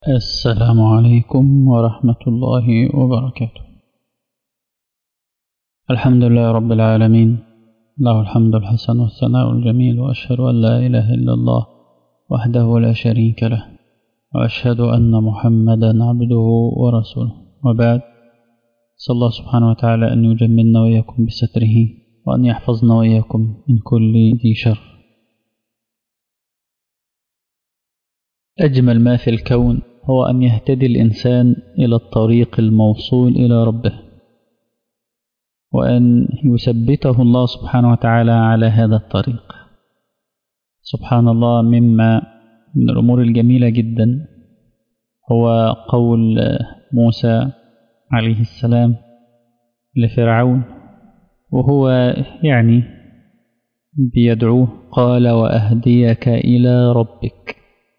السلام عليكم ورحمة الله وبركاته الحمد لله رب العالمين له الحمد الحسن والثناء الجميل وأشهد أن لا إله إلا الله وحده لا شريك له وأشهد أن محمدا عبده ورسوله وبعد صلى الله سبحانه وتعالى أن يجملنا وإياكم بستره وأن يحفظنا وإياكم من كل ذي شر أجمل ما في الكون هو أن يهتدي الإنسان إلى الطريق الموصول إلى ربه وأن يثبته الله سبحانه وتعالى على هذا الطريق سبحان الله مما من الأمور الجميلة جدا هو قول موسى عليه السلام لفرعون وهو يعني بيدعوه قال وأهديك إلى ربك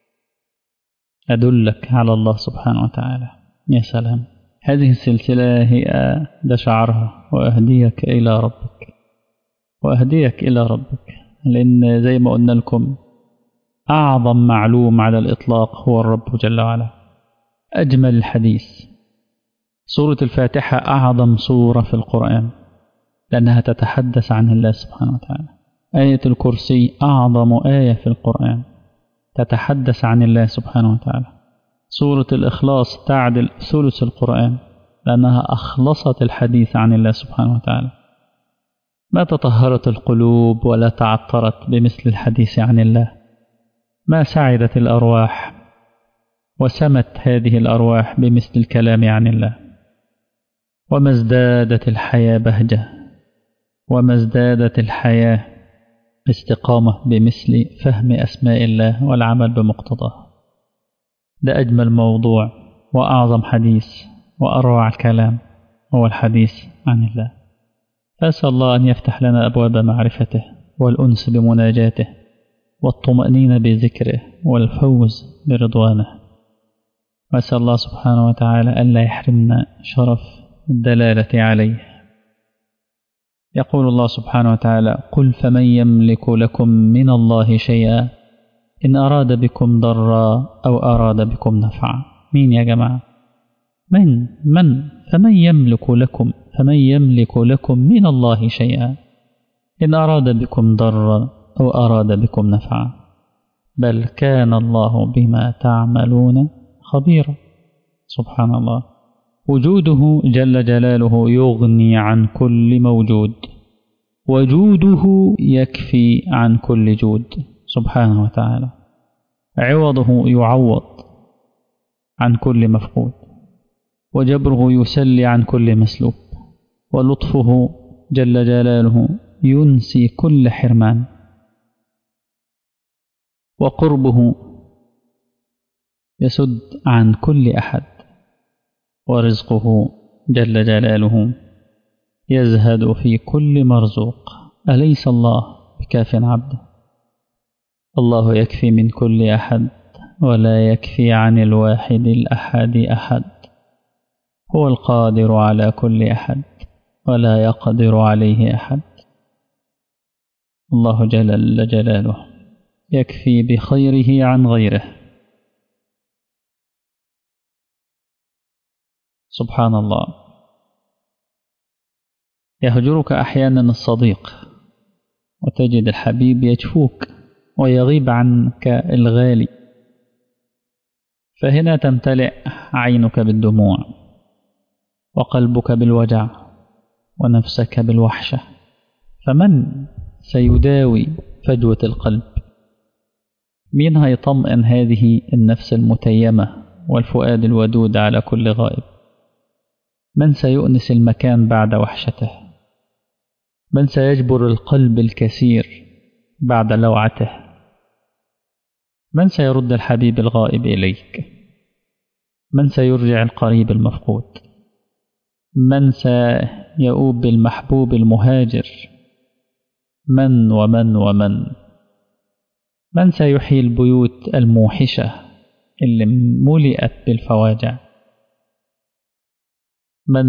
أدلك على الله سبحانه وتعالى يا سلام هذه السلسلة هي ده شعرها وأهديك إلى ربك وأهديك إلى ربك لأن زي ما قلنا لكم أعظم معلوم على الإطلاق هو الرب جل وعلا أجمل الحديث سورة الفاتحة أعظم سورة في القرآن لأنها تتحدث عن الله سبحانه وتعالى آية الكرسي أعظم آية في القرآن تتحدث عن الله سبحانه وتعالى سورة الإخلاص تعدل ثلث القرآن لأنها أخلصت الحديث عن الله سبحانه وتعالى ما تطهرت القلوب ولا تعطرت بمثل الحديث عن الله ما سعدت الأرواح وسمت هذه الأرواح بمثل الكلام عن الله وما ازدادت الحياة بهجة وما ازدادت الحياة استقامة بمثل فهم أسماء الله والعمل بمقتضاه ده أجمل موضوع وأعظم حديث وأروع الكلام هو الحديث عن الله أسأل الله أن يفتح لنا أبواب معرفته والأنس بمناجاته والطمأنينة بذكره والفوز برضوانه وأسأل الله سبحانه وتعالى ألا يحرمنا شرف الدلالة عليه يقول الله سبحانه وتعالى قل فمن يملك لكم من الله شيئا إن أراد بكم ضرا أو أراد بكم نفعا مين يا جماعة من من فمن يملك لكم فمن يملك لكم من الله شيئا إن أراد بكم ضرا أو أراد بكم نفعا بل كان الله بما تعملون خبيرا سبحان الله وجوده جل جلاله يغني عن كل موجود وجوده يكفي عن كل جود سبحانه وتعالى عوضه يعوض عن كل مفقود وجبره يسلي عن كل مسلوب ولطفه جل جلاله ينسي كل حرمان وقربه يسد عن كل أحد ورزقه جل جلاله يزهد في كل مرزوق أليس الله بكاف عبده الله يكفي من كل أحد ولا يكفي عن الواحد الأحد أحد هو القادر على كل أحد ولا يقدر عليه أحد الله جل جلاله يكفي بخيره عن غيره سبحان الله يهجرك أحيانا الصديق وتجد الحبيب يجفوك ويغيب عنك الغالي فهنا تمتلئ عينك بالدموع وقلبك بالوجع ونفسك بالوحشة فمن سيداوي فجوة القلب مين هيطمئن هذه النفس المتيمة والفؤاد الودود على كل غائب من سيؤنس المكان بعد وحشته من سيجبر القلب الكثير بعد لوعته من سيرد الحبيب الغائب إليك من سيرجع القريب المفقود من سيؤوب بالمحبوب المهاجر من ومن ومن من سيحيي البيوت الموحشة اللي ملئت بالفواجع من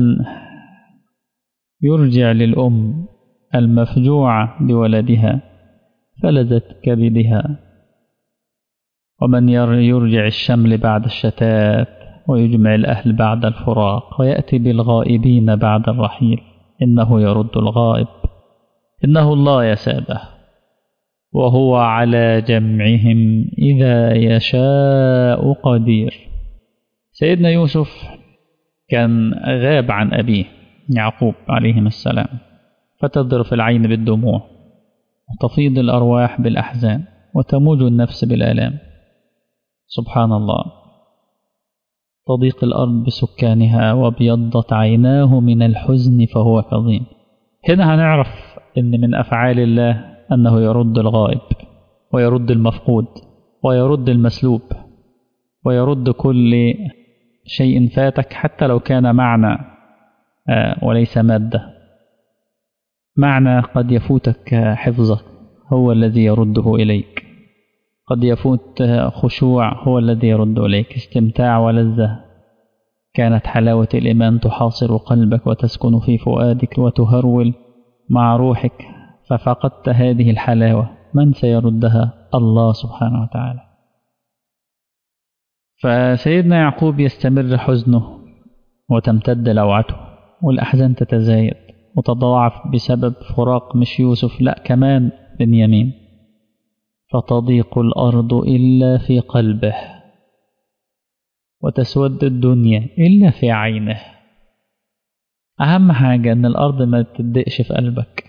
يرجع للأم المفجوعة بولدها فلذت كبدها ومن يرجع الشمل بعد الشتات ويجمع الأهل بعد الفراق ويأتي بالغائبين بعد الرحيل إنه يرد الغائب إنه الله يا سادة وهو على جمعهم إذا يشاء قدير سيدنا يوسف كان غاب عن أبيه يعقوب عليهم السلام فتذرف العين بالدموع وتفيض الأرواح بالأحزان وتموج النفس بالآلام سبحان الله تضيق الأرض بسكانها وابيضت عيناه من الحزن فهو كظيم هنا هنعرف أن من أفعال الله أنه يرد الغائب ويرد المفقود ويرد المسلوب ويرد كل شيء فاتك حتى لو كان معنى وليس مادة معنى قد يفوتك حفظه هو الذي يرده إليك قد يفوت خشوع هو الذي يرد إليك استمتاع ولذة كانت حلاوة الإيمان تحاصر قلبك وتسكن في فؤادك وتهرول مع روحك ففقدت هذه الحلاوة من سيردها الله سبحانه وتعالى فسيدنا يعقوب يستمر حزنه وتمتد لوعته والأحزان تتزايد وتضاعف بسبب فراق مش يوسف لا كمان بنيامين فتضيق الأرض إلا في قلبه وتسود الدنيا إلا في عينه أهم حاجة أن الأرض ما تدقش في قلبك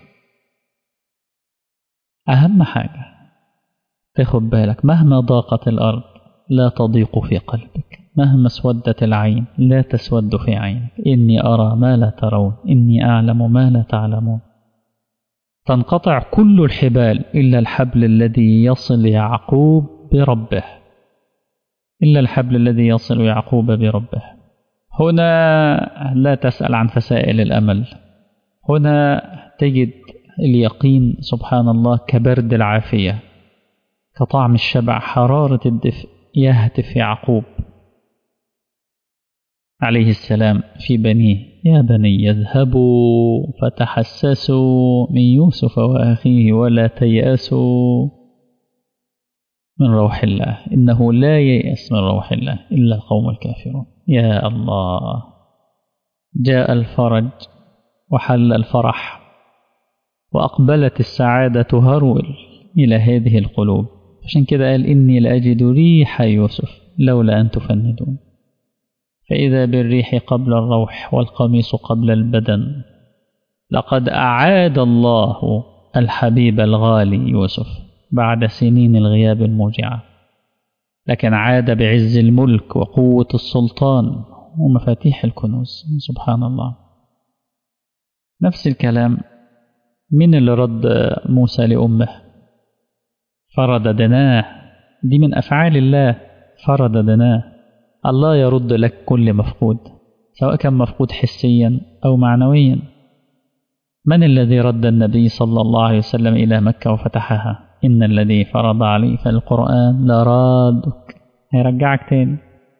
أهم حاجة تاخد بالك مهما ضاقت الأرض لا تضيق في قلبك مهما اسودت العين لا تسود في عينك إني أرى ما لا ترون إني أعلم ما لا تعلمون تنقطع كل الحبال إلا الحبل الذي يصل يعقوب بربه إلا الحبل الذي يصل يعقوب بربه هنا لا تسأل عن فسائل الأمل هنا تجد اليقين سبحان الله كبرد العافية كطعم الشبع حرارة الدفء يهتف يعقوب عليه السلام في بنيه يا بني يذهبوا فتحسسوا من يوسف وأخيه ولا تيأسوا من روح الله إنه لا ييأس من روح الله إلا القوم الكافرون يا الله جاء الفرج وحل الفرح وأقبلت السعادة تهرول إلى هذه القلوب عشان كده قال إني لأجد ريح يوسف لولا أن تفندون فإذا بالريح قبل الروح والقميص قبل البدن لقد أعاد الله الحبيب الغالي يوسف بعد سنين الغياب الموجعة لكن عاد بعز الملك وقوة السلطان ومفاتيح الكنوز سبحان الله نفس الكلام من اللي رد موسى لأمه فرددناه دي من أفعال الله فرددناه الله يرد لك كل مفقود سواء كان مفقود حسيا أو معنويا من الذي رد النبي صلى الله عليه وسلم إلى مكة وفتحها إن الذي فرض عليك القرآن لرادك هيرجعك تاني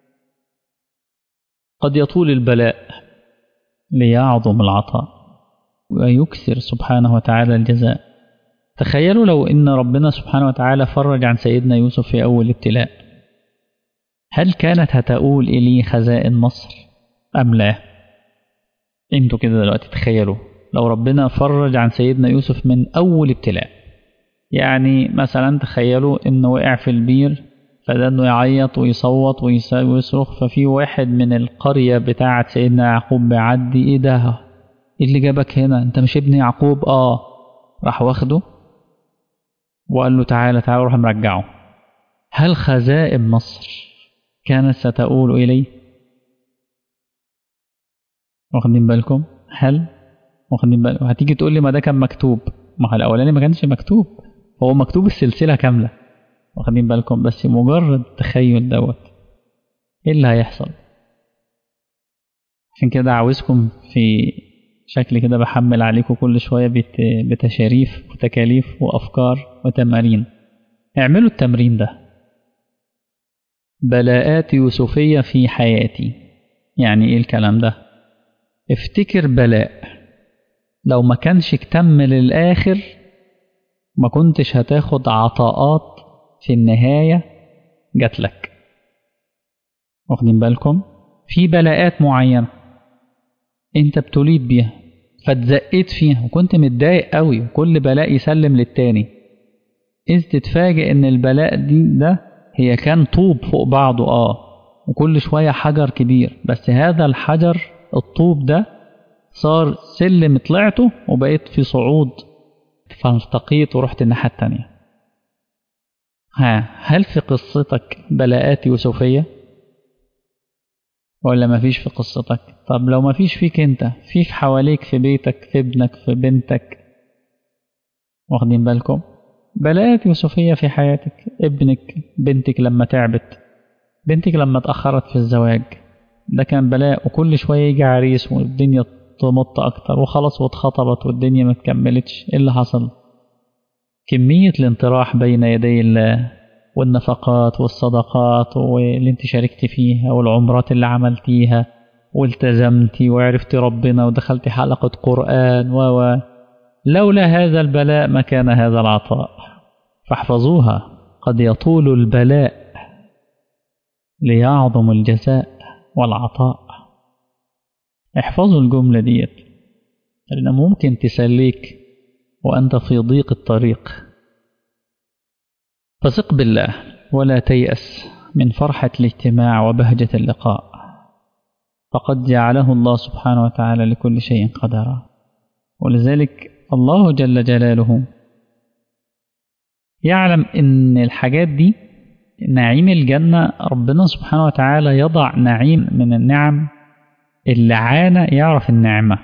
قد يطول البلاء ليعظم العطاء ويكثر سبحانه وتعالى الجزاء تخيلوا لو إن ربنا سبحانه وتعالى فرج عن سيدنا يوسف في أول ابتلاء هل كانت هتقول إلي خزائن مصر أم لا انتوا كده دلوقتي تخيلوا لو ربنا فرج عن سيدنا يوسف من أول ابتلاء يعني مثلا تخيلوا إنه وقع في البير فده إنه يعيط ويصوت ويصرخ ففي واحد من القرية بتاعة سيدنا يعقوب بيعدي إيه ده إيه اللي جابك هنا أنت مش ابن يعقوب آه راح واخده وقال له تعالى تعالى روح مرجعه هل خزائن مصر كانت ستؤول إليه واخدين بالكم هل واخدين بالكم هتيجي تقول لي ما ده كان مكتوب ما هو الأولاني ما كانش مكتوب هو مكتوب السلسلة كاملة واخدين بالكم بس مجرد تخيل دوت ايه اللي هيحصل عشان كده عاوزكم في شكل كده بحمل عليكم كل شوية بتشاريف وتكاليف وأفكار وتمارين اعملوا التمرين ده بلاءات يوسفية في حياتي يعني ايه الكلام ده افتكر بلاء لو ما كانش اكتمل الآخر ما كنتش هتاخد عطاءات في النهاية جات لك واخدين بالكم في بلاءات معينة انت ابتليت بيها فاتزقيت فيها وكنت متضايق قوي وكل بلاء يسلم للتاني إذ تتفاجئ إن البلاء دي ده هي كان طوب فوق بعضه آه وكل شوية حجر كبير بس هذا الحجر الطوب ده صار سلم طلعته وبقيت في صعود فارتقيت ورحت الناحية التانية ها هل في قصتك بلاءات يوسفية ولا مفيش في قصتك طب لو مفيش فيك انت فيك حواليك في بيتك في ابنك في بنتك واخدين بالكم بلاءات يوسفية في حياتك ابنك بنتك لما تعبت بنتك لما اتأخرت في الزواج ده كان بلاء وكل شوية يجي عريس والدنيا تمط أكتر وخلاص واتخطبت والدنيا ما تكملتش إيه اللي حصل كمية الانطراح بين يدي الله والنفقات والصدقات واللي انت شاركت فيها والعمرات اللي عملتيها والتزمتي وعرفتي ربنا ودخلتي حلقة قرآن و لولا هذا البلاء ما كان هذا العطاء فاحفظوها قد يطول البلاء ليعظم الجزاء والعطاء احفظوا الجملة ديت لأن ممكن تسليك وأنت في ضيق الطريق فثق بالله ولا تيأس من فرحة الاجتماع وبهجة اللقاء فقد جعله الله سبحانه وتعالى لكل شيء قدرا ولذلك الله جل جلاله يعلم ان الحاجات دي نعيم الجنة ربنا سبحانه وتعالى يضع نعيم من النعم اللي عانى يعرف النعمة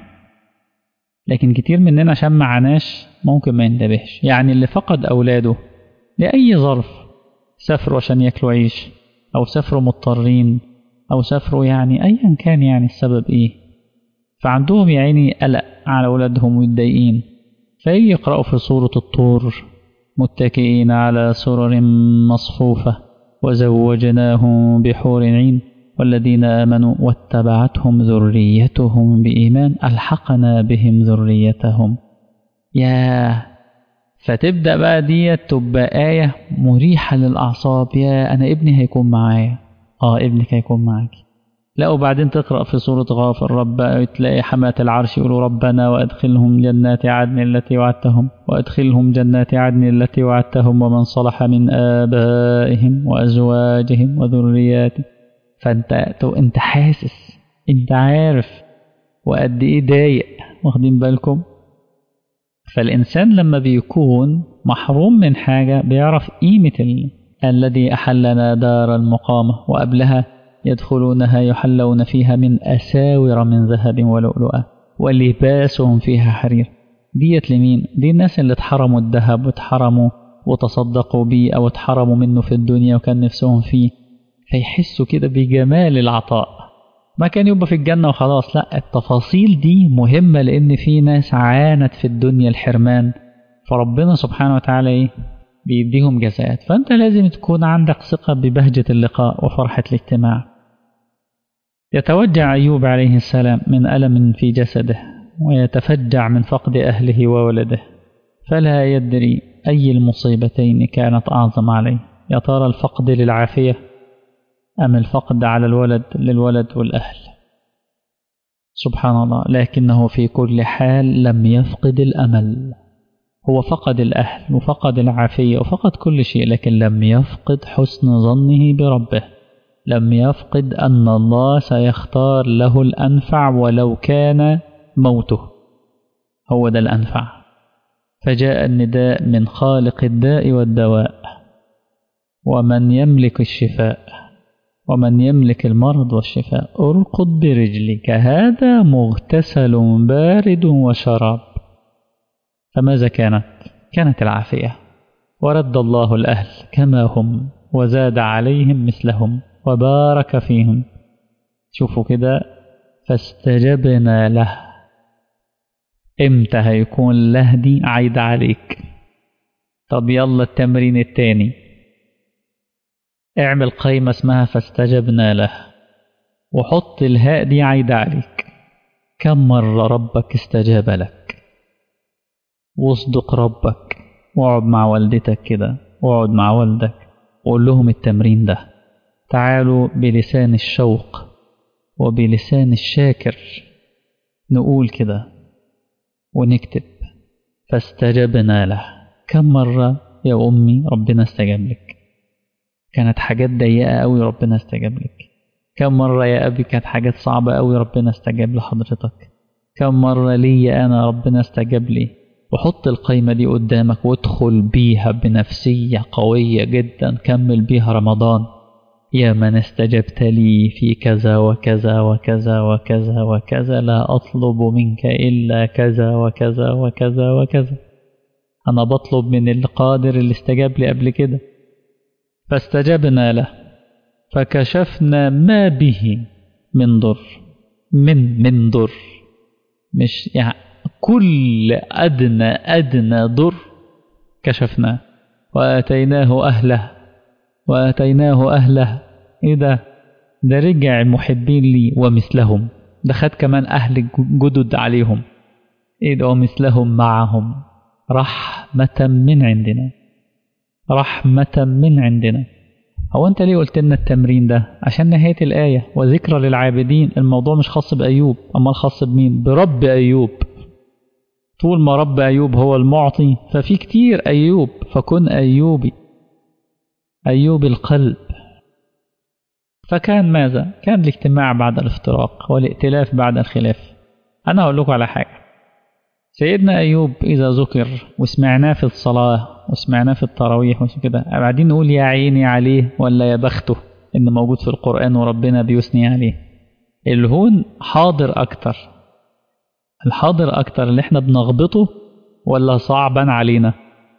لكن كتير مننا عشان ما عاناش ممكن ما ينتبهش يعني اللي فقد أولاده لأي ظرف سافروا عشان ياكلوا عيش أو سافروا مضطرين أو سافروا يعني أيا كان يعني السبب إيه فعندهم يا عيني قلق على أولادهم متضايقين فيجي يقرأوا في سورة الطور متكئين على سرر مصفوفة وزوجناهم بحور عين والذين آمنوا واتبعتهم ذريتهم بإيمان ألحقنا بهم ذريتهم يا فتبدأ بقى دي تبقى آية مريحة للأعصاب يا أنا ابني هيكون معايا آه ابنك هيكون معاك لا وبعدين تقرأ في سورة غافر رب تلاقي حماة العرش يقولوا ربنا وأدخلهم جنات عدن التي وعدتهم وأدخلهم جنات عدن التي وعدتهم ومن صلح من آبائهم وأزواجهم وذرياتهم فأنت أنت حاسس أنت عارف وقد إيه ضايق واخدين بالكم فالإنسان لما بيكون محروم من حاجة بيعرف قيمة ال... الذي أحلنا دار المقامة وقبلها يدخلونها يحلون فيها من أساور من ذهب ولؤلؤة ولباسهم فيها حرير ديت لمين؟ دي الناس اللي اتحرموا الذهب واتحرموا وتصدقوا بيه أو اتحرموا منه في الدنيا وكان نفسهم فيه فيحسوا كده بجمال العطاء ما كان يبقى في الجنة وخلاص لا التفاصيل دي مهمة لأن في ناس عانت في الدنيا الحرمان فربنا سبحانه وتعالى إيه بيديهم جزاءات فأنت لازم تكون عندك ثقة ببهجة اللقاء وفرحة الاجتماع يتوجع أيوب عليه السلام من ألم في جسده ويتفجع من فقد أهله وولده فلا يدري أي المصيبتين كانت أعظم عليه يا ترى الفقد للعافية أم الفقد على الولد للولد والأهل سبحان الله لكنه في كل حال لم يفقد الأمل هو فقد الأهل وفقد العافية وفقد كل شيء لكن لم يفقد حسن ظنه بربه لم يفقد أن الله سيختار له الأنفع ولو كان موته هو ده الأنفع فجاء النداء من خالق الداء والدواء ومن يملك الشفاء ومن يملك المرض والشفاء ارقد برجلك هذا مغتسل بارد وشراب فماذا كانت كانت العافية ورد الله الأهل كما هم وزاد عليهم مثلهم وبارك فيهم شوفوا كده فاستجبنا له امتى هيكون له دي عايد عليك طب يلا التمرين التاني اعمل قايمة اسمها فاستجبنا له وحط الهاء دي عايدة عليك كم مرة ربك استجاب لك واصدق ربك واقعد مع والدتك كده واقعد مع والدك وقول لهم التمرين ده تعالوا بلسان الشوق وبلسان الشاكر نقول كده ونكتب فاستجبنا له كم مرة يا أمي ربنا استجاب لك كانت حاجات ضيقة أوي ربنا استجاب لك كم مرة يا أبي كانت حاجات صعبة أوي ربنا استجاب لحضرتك كم مرة لي أنا ربنا استجاب لي وحط القيمة دي قدامك وادخل بيها بنفسية قوية جدا كمل بيها رمضان يا من استجبت لي في كذا وكذا وكذا وكذا وكذا لا أطلب منك إلا كذا وكذا وكذا وكذا أنا بطلب من القادر اللي استجاب لي قبل كده فاستجبنا له فكشفنا ما به من ضر من من ضر مش يعني كل أدنى أدنى ضر كشفناه وآتيناه أهله وآتيناه أهله إيه ده ده رجع محبين لي ومثلهم ده خد كمان أهل جدد عليهم إيه ده ومثلهم معهم رحمة من عندنا رحمة من عندنا هو أنت ليه قلت لنا التمرين ده عشان نهاية الآية وذكرى للعابدين الموضوع مش خاص بأيوب أما الخاص بمين برب أيوب طول ما رب أيوب هو المعطي ففي كتير أيوب فكن أيوبي أيوب القلب فكان ماذا؟ كان الاجتماع بعد الافتراق والائتلاف بعد الخلاف أنا أقول لكم على حاجة سيدنا أيوب إذا ذكر وسمعناه في الصلاة وسمعناه في التراويح وكده قاعدين نقول يا عيني عليه ولا يا بخته إن موجود في القرآن وربنا بيثني عليه الهون حاضر أكتر الحاضر أكتر اللي احنا بنغبطه ولا صعبا علينا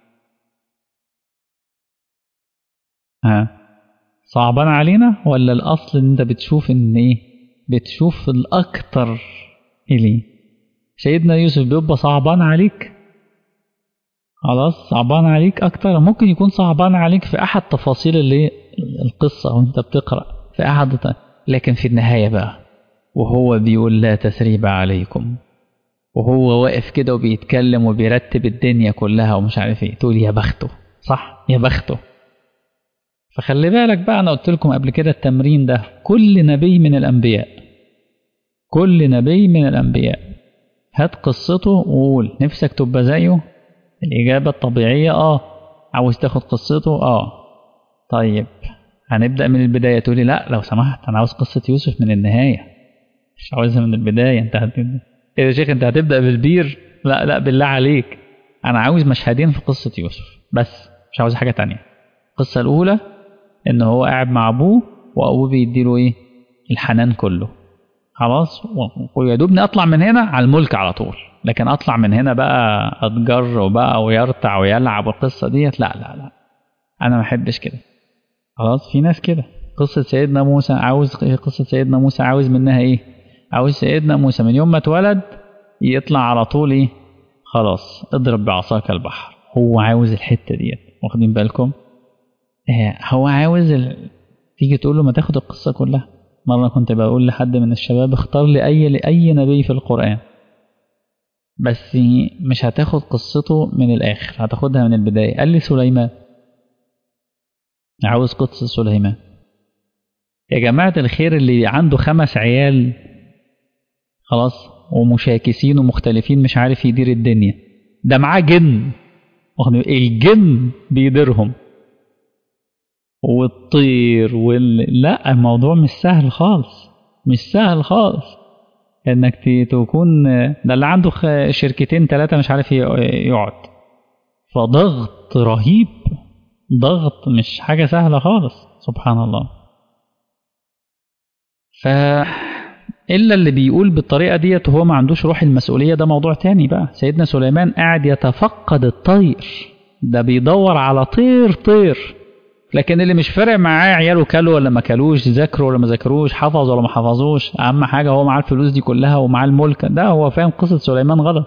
ها صعبان علينا ولا الأصل إن أنت بتشوف إن إيه بتشوف الأكتر إليه سيدنا يوسف بيبقى صعبان عليك خلاص صعبان عليك أكتر ممكن يكون صعبان عليك في أحد تفاصيل اللي القصة وأنت بتقرأ في أحد لكن في النهاية بقى وهو بيقول لا تسريب عليكم وهو واقف كده وبيتكلم وبيرتب الدنيا كلها ومش عارف ايه تقول يا بخته صح يا بخته فخلي بالك بقى انا قلت لكم قبل كده التمرين ده كل نبي من الانبياء كل نبي من الانبياء هات قصته وقول نفسك تبقى زيه الاجابه الطبيعيه اه عاوز تاخد قصته اه طيب هنبدا من البدايه تقولي لا لو سمحت انا عاوز قصه يوسف من النهايه مش عاوزها من البدايه انت هت... ايه يا شيخ انت هتبدا بالبير لا لا بالله عليك انا عاوز مشهدين في قصه يوسف بس مش عاوز حاجه تانية القصه الاولى ان هو قاعد مع ابوه وابوه بيديله ايه الحنان كله خلاص ويا دوبني اطلع من هنا على الملك على طول لكن اطلع من هنا بقى اتجر وبقى ويرتع ويلعب والقصه ديت لا لا لا انا ما احبش كده خلاص في ناس كده قصه سيدنا موسى عاوز قصه سيدنا موسى عاوز منها ايه عاوز سيدنا موسى من يوم ما اتولد يطلع على طول ايه خلاص اضرب بعصاك البحر هو عاوز الحته ديت واخدين بالكم هو عاوز ال... تيجي تقول له ما تاخد القصة كلها مرة كنت بقول لحد من الشباب اختار لي أي لأي نبي في القرآن بس مش هتاخد قصته من الآخر هتاخدها من البداية قال لي سليمان عاوز قصة سليمان يا جماعة الخير اللي عنده خمس عيال خلاص ومشاكسين ومختلفين مش عارف يدير الدنيا ده معاه جن الجن بيديرهم والطير وال... لا الموضوع مش سهل خالص مش سهل خالص انك تكون ده اللي عنده شركتين ثلاثة مش عارف يقعد فضغط رهيب ضغط مش حاجة سهلة خالص سبحان الله ف إلا اللي بيقول بالطريقة ديت وهو ما عندوش روح المسؤولية ده موضوع تاني بقى سيدنا سليمان قاعد يتفقد الطير ده بيدور على طير طير لكن اللي مش فارق معاه عياله كلوا ولا ما كلوش ذاكروا ولا ما ذاكروش حفظوا ولا ما حفظوش اهم حاجه هو معاه الفلوس دي كلها ومعاه الملك ده هو فاهم قصه سليمان غلط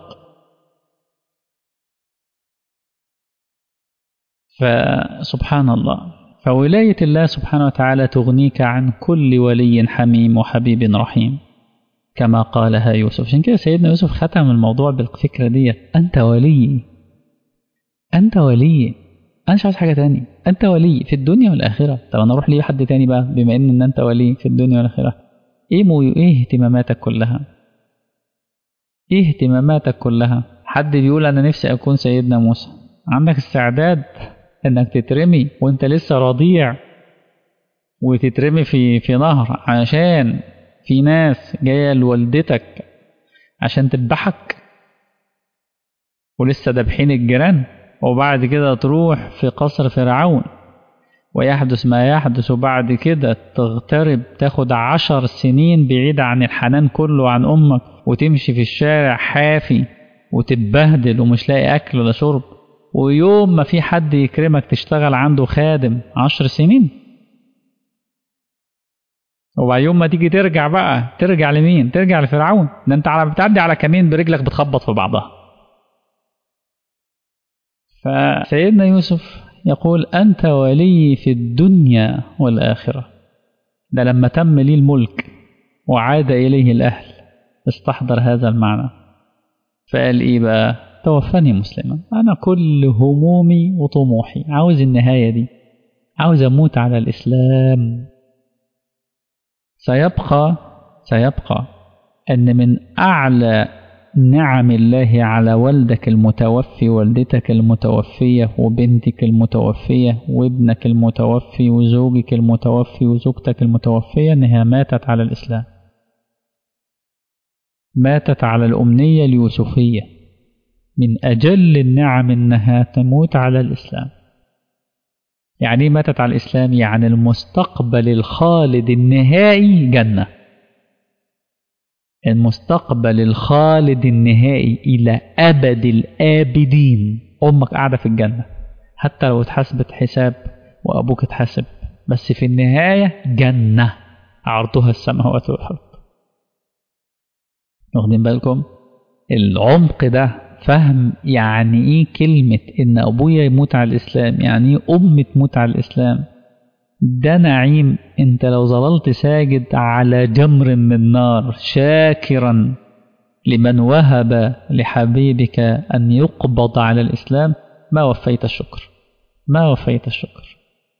فسبحان الله فولاية الله سبحانه وتعالى تغنيك عن كل ولي حميم وحبيب رحيم كما قالها يوسف عشان كده سيدنا يوسف ختم الموضوع بالفكرة دي أنت ولي أنت ولي انا مش عايز حاجه تاني انت ولي في الدنيا والاخره طب انا اروح ليه حد تاني بقى بما ان, إن انت ولي في الدنيا والاخره ايه مو ايه اهتماماتك كلها ايه اهتماماتك كلها حد بيقول انا نفسي اكون سيدنا موسى عندك استعداد انك تترمي وانت لسه رضيع وتترمي في في نهر عشان في ناس جايه لوالدتك عشان تذبحك ولسه دابحين الجيران وبعد كده تروح في قصر فرعون ويحدث ما يحدث وبعد كده تغترب تاخد عشر سنين بعيدة عن الحنان كله عن أمك وتمشي في الشارع حافي وتتبهدل ومش لاقي أكل ولا شرب ويوم ما في حد يكرمك تشتغل عنده خادم عشر سنين وبعد يوم ما تيجي ترجع بقى ترجع لمين ترجع لفرعون ده انت على بتعدي على كمين برجلك بتخبط في بعضها فسيدنا يوسف يقول أنت ولي في الدنيا والآخرة ده لما تم لي الملك وعاد إليه الأهل استحضر هذا المعنى فقال إيه بقى توفني مسلما أنا كل همومي وطموحي عاوز النهاية دي عاوز أموت على الإسلام سيبقى سيبقى أن من أعلى نعم الله على والدك المتوفي والدتك المتوفية وبنتك المتوفية وابنك المتوفي وزوجك المتوفي وزوجتك المتوفية أنها ماتت على الإسلام ماتت على الأمنية اليوسفية من أجل النعم أنها تموت على الإسلام يعني ماتت على الإسلام يعني المستقبل الخالد النهائي جنة المستقبل الخالد النهائي إلى أبد الآبدين أمك قاعدة في الجنة حتى لو اتحسبت حساب وأبوك اتحسب بس في النهاية جنة عرضها السماوات والأرض واخدين بالكم العمق ده فهم يعني ايه كلمة ان ابويا يموت على الاسلام يعني ايه امي تموت على الاسلام ده نعيم انت لو ظللت ساجد على جمر من نار شاكرا لمن وهب لحبيبك ان يقبض على الاسلام ما وفيت الشكر ما وفيت الشكر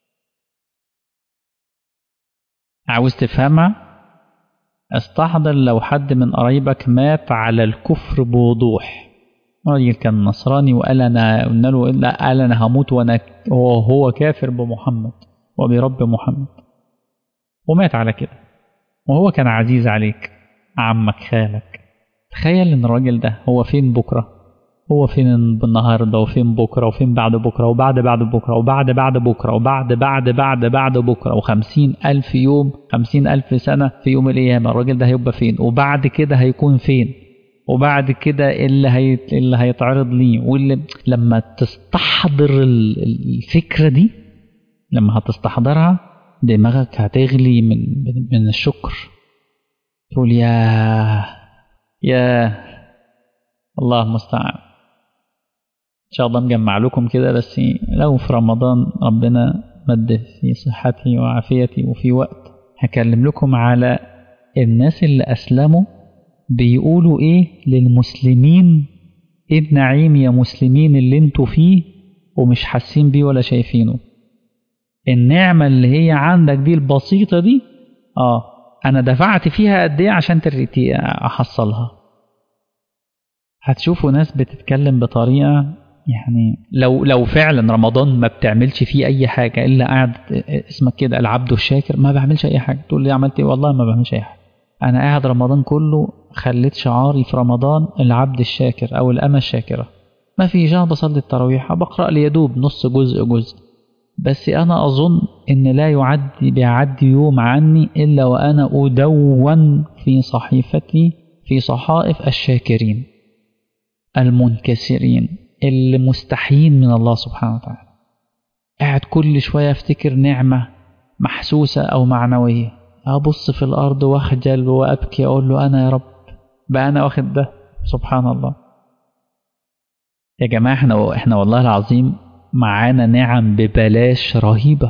عاوز تفهمها استحضر لو حد من قرايبك مات على الكفر بوضوح راجل كان نصراني وقال انا قلنا له لا قال انا هموت وانا هو هو كافر بمحمد وبرب محمد ومات على كده وهو كان عزيز عليك عمك خالك تخيل ان الراجل ده هو فين بكره هو فين النهارده وفين بكره وفين بعد بكره وبعد بعد بكره وبعد بعد بكره وبعد بعد بعد بعد بكره وخمسين ألف يوم خمسين ألف سنة في يوم القيامة الراجل ده هيبقى فين وبعد كده هيكون فين وبعد كده اللي هي اللي هيتعرض ليه واللي لما تستحضر الفكره دي لما هتستحضرها دماغك هتغلي من من الشكر تقول يا يا الله المستعان ان شاء الله نجمع لكم كده بس لو في رمضان ربنا مد في صحتي وعافيتي وفي وقت هكلم لكم على الناس اللي اسلموا بيقولوا ايه للمسلمين ايه النعيم يا مسلمين اللي انتوا فيه ومش حاسين بيه ولا شايفينه النعمة اللي هي عندك دي البسيطة دي اه انا دفعت فيها قد ايه عشان تريتي احصلها هتشوفوا ناس بتتكلم بطريقة يعني لو لو فعلا رمضان ما بتعملش فيه اي حاجة الا قاعد اسمك كده العبد الشاكر ما بعملش اي حاجة تقول لي عملت ايه والله ما بعملش اي حاجة انا قاعد رمضان كله خليت شعاري في رمضان العبد الشاكر او الامة الشاكرة ما في جاه بصلي التراويح بقرأ لي يدوب نص جزء جزء بس أنا أظن إن لا يعدي بيعدي يوم عني إلا وأنا أدون في صحيفتي في صحائف الشاكرين المنكسرين اللي مستحيين من الله سبحانه وتعالى قاعد كل شوية أفتكر نعمة محسوسة أو معنوية أبص في الأرض وأخجل وأبكي أقول له أنا يا رب بقى أنا واخد ده سبحان الله يا جماعة احنا احنا والله العظيم معانا نعم ببلاش رهيبة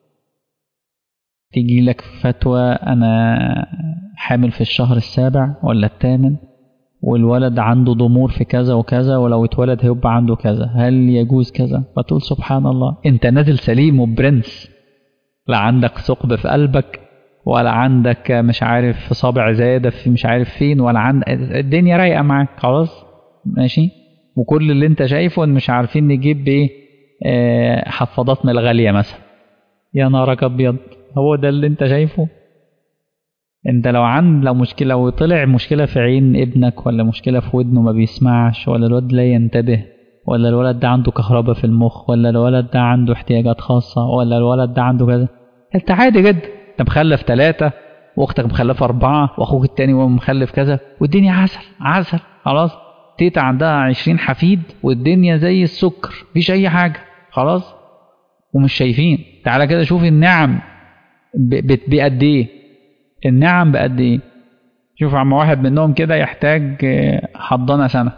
تيجي لك فتوى أنا حامل في الشهر السابع ولا الثامن والولد عنده ضمور في كذا وكذا ولو اتولد هيبقى عنده كذا هل يجوز كذا فتقول سبحان الله انت نازل سليم وبرنس لا عندك ثقب في قلبك ولا عندك مش عارف صابع زيادة في مش عارف فين ولا عند الدنيا رايقة معاك خلاص ماشي وكل اللي انت شايفه ان مش عارفين نجيب ايه اه حفاضات من الغالية مثلا يا نارك ابيض هو ده اللي انت شايفه انت لو عند لو مشكلة لو طلع مشكلة في عين ابنك ولا مشكلة في ودنه ما بيسمعش ولا الولد لا ينتبه ولا الولد ده عنده كهرباء في المخ ولا الولد ده عنده احتياجات خاصة ولا الولد ده عنده كذا انت عادي جدا انت مخلف ثلاثة واختك مخلفة أربعة واخوك التاني مخلف كذا والدنيا عسل عسل خلاص تيتا عندها عشرين حفيد والدنيا زي السكر مفيش أي حاجة خلاص ومش شايفين تعالى كده شوف النعم بقد ايه النعم بقد ايه شوف عم واحد منهم كده يحتاج حضانة سنة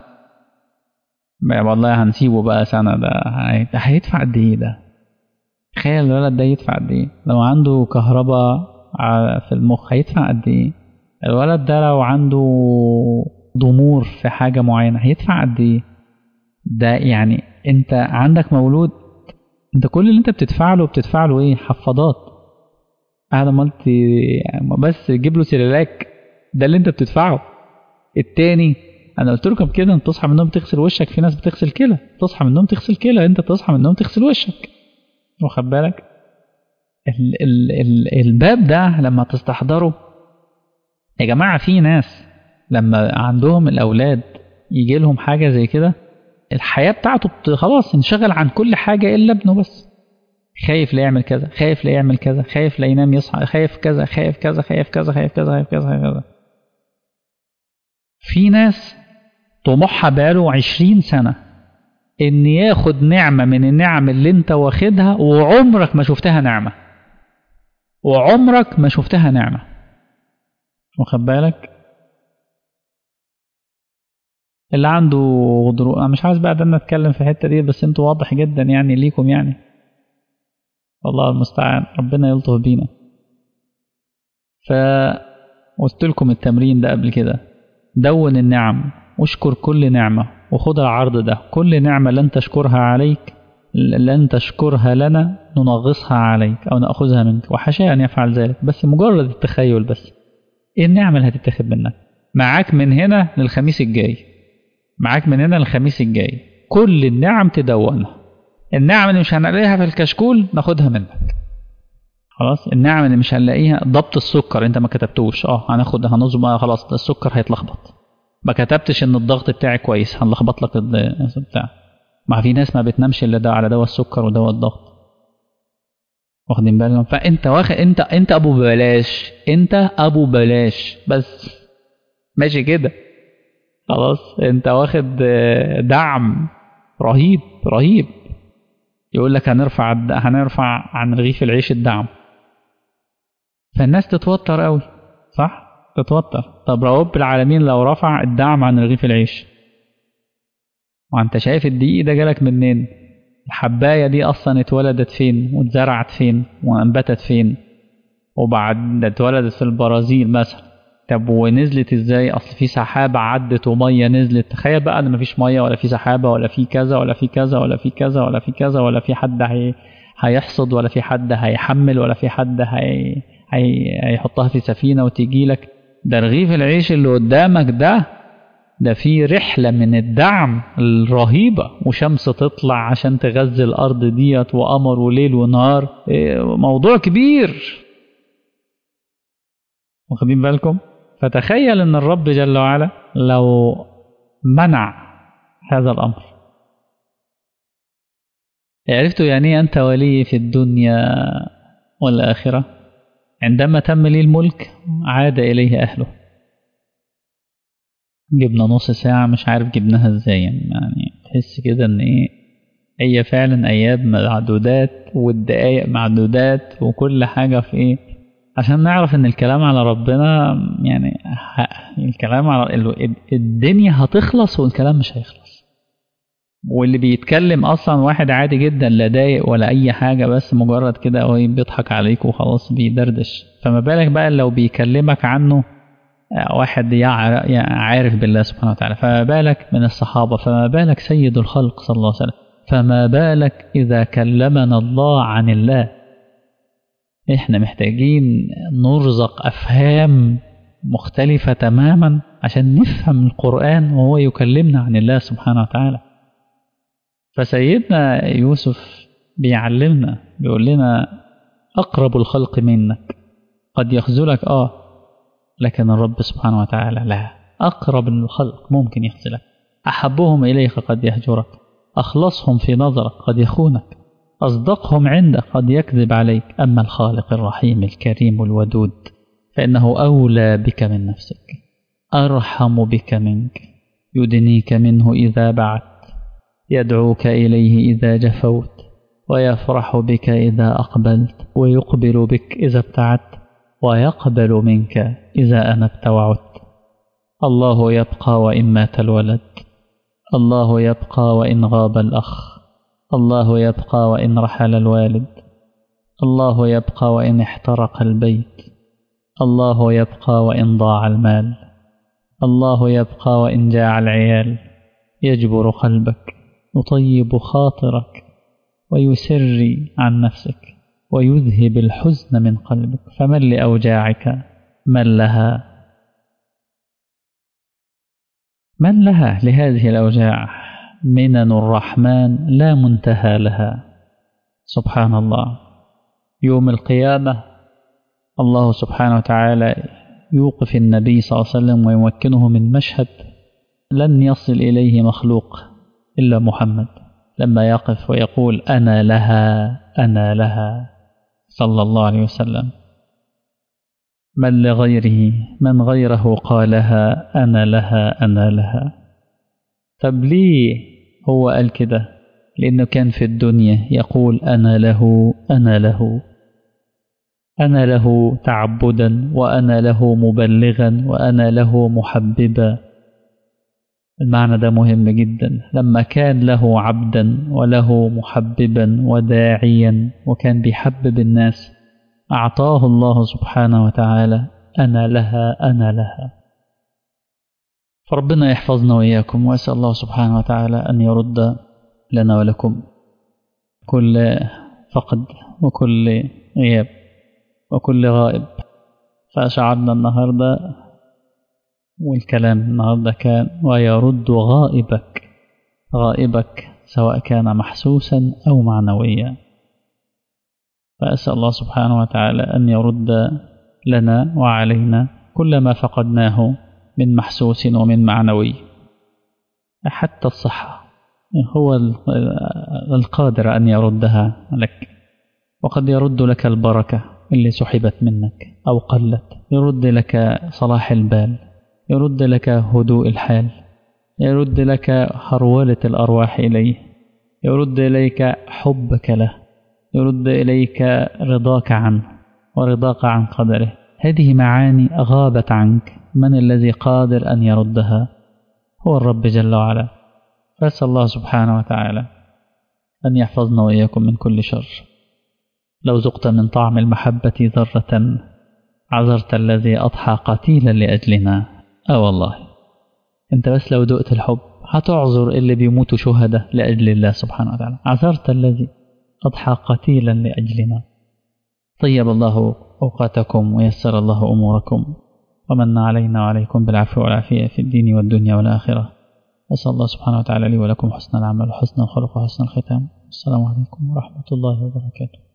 والله هنسيبه بقى سنة ده هيدفع قد ايه ده تخيل الولد ده يدفع قد ايه لو عنده كهرباء في المخ هيدفع قد ايه الولد ده لو عنده ضمور في حاجة معينة هيدفع قد ايه ده يعني انت عندك مولود انت كل اللي انت بتدفع له بتدفع له ايه حفاضات قاعد عملت بس جيب له سيريلاك ده اللي انت بتدفعه التاني انا قلت لكم كده انت تصحى من النوم تغسل وشك في ناس بتغسل كلى تصحى من النوم تغسل كلى انت تصحى من النوم تغسل وشك واخد بالك ال ال ال الباب ده لما تستحضره يا جماعة في ناس لما عندهم الأولاد يجي لهم حاجة زي كده الحياة بتاعته خلاص انشغل عن كل حاجة إلا ابنه بس خايف لا يعمل كذا خايف لا يعمل كذا خايف لا ينام يصحى خايف كذا خايف كذا خايف كذا خايف كذا خايف كذا خايف كذا في ناس طموحها بقاله عشرين سنة إن ياخد نعمة من النعم اللي أنت واخدها وعمرك ما شفتها نعمة وعمرك ما شفتها نعمة واخد بالك اللي عنده غضروف انا مش عايز بقى ده اتكلم في الحته دي بس انتوا واضح جدا يعني ليكم يعني والله المستعان ربنا يلطف بينا فقلت لكم التمرين ده قبل كده دون النعم واشكر كل نعمة وخد العرض ده كل نعمة لن تشكرها عليك لن تشكرها لنا ننغصها عليك أو نأخذها منك وحاشا أن يفعل ذلك بس مجرد التخيل بس إيه النعمة اللي هتتاخد منك معاك من هنا للخميس الجاي معاك من هنا للخميس الجاي كل النعم تدونها النعم اللي مش هنلاقيها في الكشكول ناخدها منك خلاص النعم اللي مش هنلاقيها ضبط السكر انت ما كتبتوش اه هناخد هنظبط خلاص السكر هيتلخبط ما كتبتش ان الضغط بتاعي كويس هنلخبط لك بتاع ما في ناس ما بتنامش الا ده على دواء السكر ودواء الضغط واخدين بالهم فانت واخد انت انت ابو بلاش انت ابو بلاش بس ماشي كده خلاص انت واخد دعم رهيب رهيب يقول لك هنرفع هنرفع عن رغيف العيش الدعم فالناس تتوتر قوي صح تتوتر طب رب العالمين لو رفع الدعم عن رغيف العيش وانت شايف الدقيق ده جالك منين الحبايه دي اصلا اتولدت فين واتزرعت فين وانبتت فين وبعد اتولدت في البرازيل مثلا طب ونزلت ازاي اصل في سحابه عدت وميه نزلت تخيل بقى ان مفيش ميه ولا في سحابه ولا في كذا ولا في كذا ولا في كذا ولا في كذا ولا في حد هي هيحصد ولا في حد هيحمل ولا في حد هي... هي... هيحطها في سفينه وتيجي لك ده رغيف العيش اللي قدامك ده ده في رحلة من الدعم الرهيبة وشمس تطلع عشان تغذي الأرض ديت وقمر وليل ونهار موضوع كبير واخدين بالكم فتخيل ان الرب جل وعلا لو منع هذا الامر عرفت يعني انت ولي في الدنيا والاخره عندما تم لي الملك عاد اليه اهله جبنا نص ساعه مش عارف جبناها ازاي يعني تحس كده ان ايه هي فعلا ايام معدودات والدقايق معدودات وكل حاجه في ايه عشان نعرف ان الكلام على ربنا يعني الكلام على الدنيا هتخلص والكلام مش هيخلص واللي بيتكلم اصلا واحد عادي جدا لا ضايق ولا اي حاجه بس مجرد كده هو بيضحك عليك وخلاص بيدردش فما بالك بقى لو بيكلمك عنه واحد عارف بالله سبحانه وتعالى فما بالك من الصحابة فما بالك سيد الخلق صلى الله عليه وسلم فما بالك إذا كلمنا الله عن الله إحنا محتاجين نرزق أفهام مختلفة تماما عشان نفهم القرآن وهو يكلمنا عن الله سبحانه وتعالى فسيدنا يوسف بيعلمنا بيقول لنا أقرب الخلق منك قد يخذلك آه لكن الرب سبحانه وتعالى لا أقرب الخلق ممكن يخذلك أحبهم إليك قد يهجرك أخلصهم في نظرك قد يخونك أصدقهم عندك قد يكذب عليك أما الخالق الرحيم الكريم الودود فإنه أولى بك من نفسك أرحم بك منك يدنيك منه إذا بعت يدعوك إليه إذا جفوت ويفرح بك إذا أقبلت ويقبل بك إذا ابتعدت ويقبل منك إذا أنبت وعدت الله يبقى وإن مات الولد الله يبقى وإن غاب الأخ الله يبقى وإن رحل الوالد الله يبقى وإن احترق البيت الله يبقى وإن ضاع المال الله يبقى وإن جاع العيال يجبر قلبك يطيب خاطرك ويسري عن نفسك ويذهب الحزن من قلبك فمن لأوجاعك من لها من لها لهذه الأوجاع منن الرحمن لا منتهى لها سبحان الله يوم القيامة الله سبحانه وتعالى يوقف النبي صلى الله عليه وسلم ويمكنه من مشهد لن يصل إليه مخلوق إلا محمد لما يقف ويقول أنا لها أنا لها صلى الله عليه وسلم من لغيره من غيره قالها أنا لها أنا لها طب ليه هو قال كده لأنه كان في الدنيا يقول أنا له أنا له أنا له تعبدا وأنا له مبلغا وأنا له محببا المعنى ده مهم جدا لما كان له عبدا وله محببا وداعيا وكان بيحبب الناس أعطاه الله سبحانه وتعالى أنا لها أنا لها فربنا يحفظنا وإياكم وأسأل الله سبحانه وتعالى أن يرد لنا ولكم كل فقد وكل غياب وكل غائب فأشعرنا النهاردة والكلام النهاردة كان ويرد غائبك غائبك سواء كان محسوسا أو معنويا فأسأل الله سبحانه وتعالى أن يرد لنا وعلينا كل ما فقدناه من محسوس ومن معنوي حتى الصحة هو القادر أن يردها لك وقد يرد لك البركة اللي سحبت منك أو قلت يرد لك صلاح البال يرد لك هدوء الحال يرد لك هرولة الأرواح إليه يرد إليك حبك له يرد إليك رضاك عنه ورضاك عن قدره هذه معاني غابت عنك من الذي قادر أن يردها هو الرب جل وعلا فأسأل الله سبحانه وتعالى أن يحفظنا وإياكم من كل شر لو ذقت من طعم المحبة ذرة عذرت الذي أضحى قتيلا لأجلنا آه والله أنت بس لو دقت الحب هتعذر اللي بيموتوا شهداء لأجل الله سبحانه وتعالى عذرت الذي أضحى قتيلا لأجلنا طيب الله أوقاتكم ويسر الله أموركم ومن علينا وعليكم بالعفو والعافية في الدين والدنيا والآخرة وصلى الله سبحانه وتعالى لي ولكم حسن العمل وحسن الخلق وحسن الختام السلام عليكم ورحمة الله وبركاته